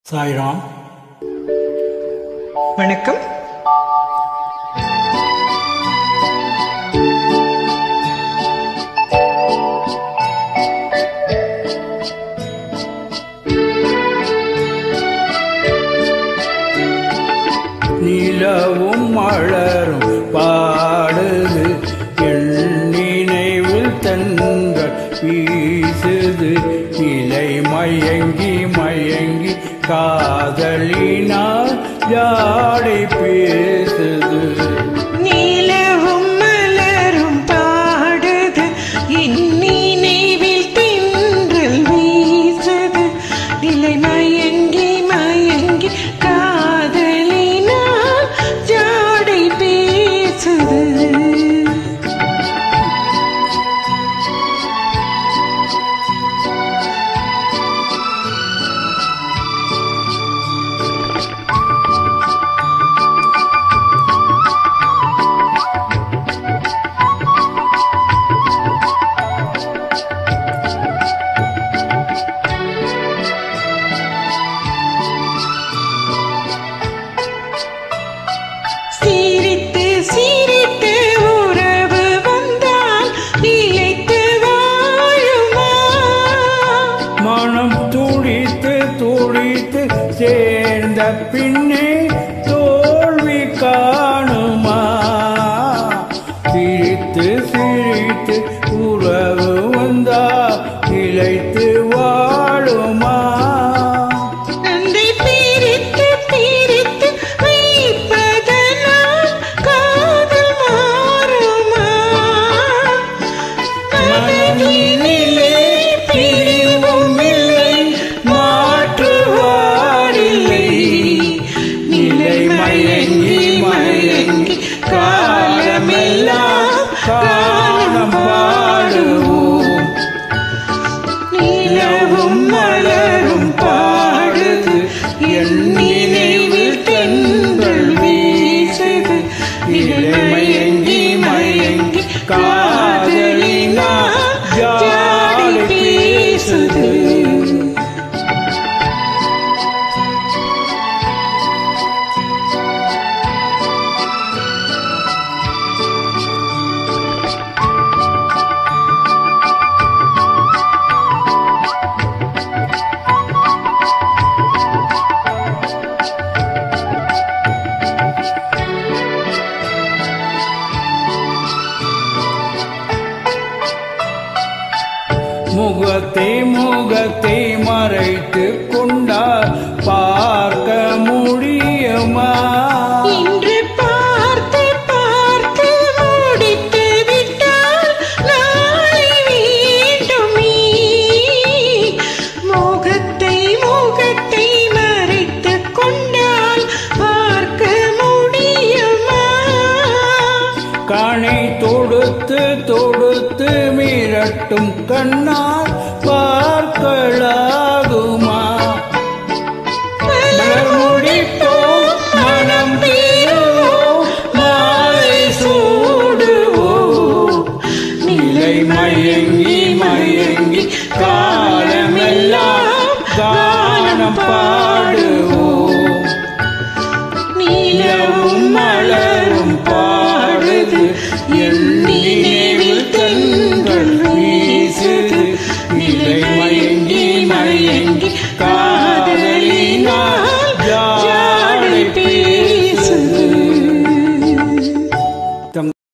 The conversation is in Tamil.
சாய்ராம் வணக்கம் நிலவும் மலரும் பாடுது என் நினைவில் தங்கள் வீசுது இலை மயங்கி மயங்கி காதலினால் யாடை பேசுது நீலவும் மலரும் பாடுது என் நினைவில் தென்றல் வீசுது நிலை மயங்கி மயங்கி காதலினால் ஜாடை பேசுது சிரித்து சிரித்து உறவு வந்தால் நிலைத்து வாழுமா மனம் துடித்து துடித்து சேர்ந்த பின்னே தோல்வி காணுமா சிரித்து சிரித்து உறவு வந்தா இழைத்து வாழுமா அன்பை பிரித்து பிரித்து வைப்பதனால் காதல் மாறுமா மனதினிலே பிரிவும் இல்லை மாற்றுவாரில்லை நிலை மயங்கி மயங்கி காலமெல்லாம் காலம் பாடுவோம் நிலவும் மலரும் பாடுது என் நினைவில் தென்றல் வீசுது நிலை மயங்கி மயங்கி காதலினா ஜாடி பேசுது முகத்தை முகத்தை மறைத்து கொண்டால் பார்க்க முடியுமா இன்று பார்த்து பார்த்து முடித்து விட்டால் நாளை வேண்டுமே முகத்தை முகத்தை மறைத்துக் கொண்டால் பார்க்க முடியுமா கணை தொடுத்து தொடுத்து மிரட்டும் கண்ணால் பார்க்கலாகுமா மலர் முடிப்போம் மனம் பேருவோம் மாலை சூடுவோம் நிலை மயங்கி மயங்கி காலமெல்லாம் காலம் பா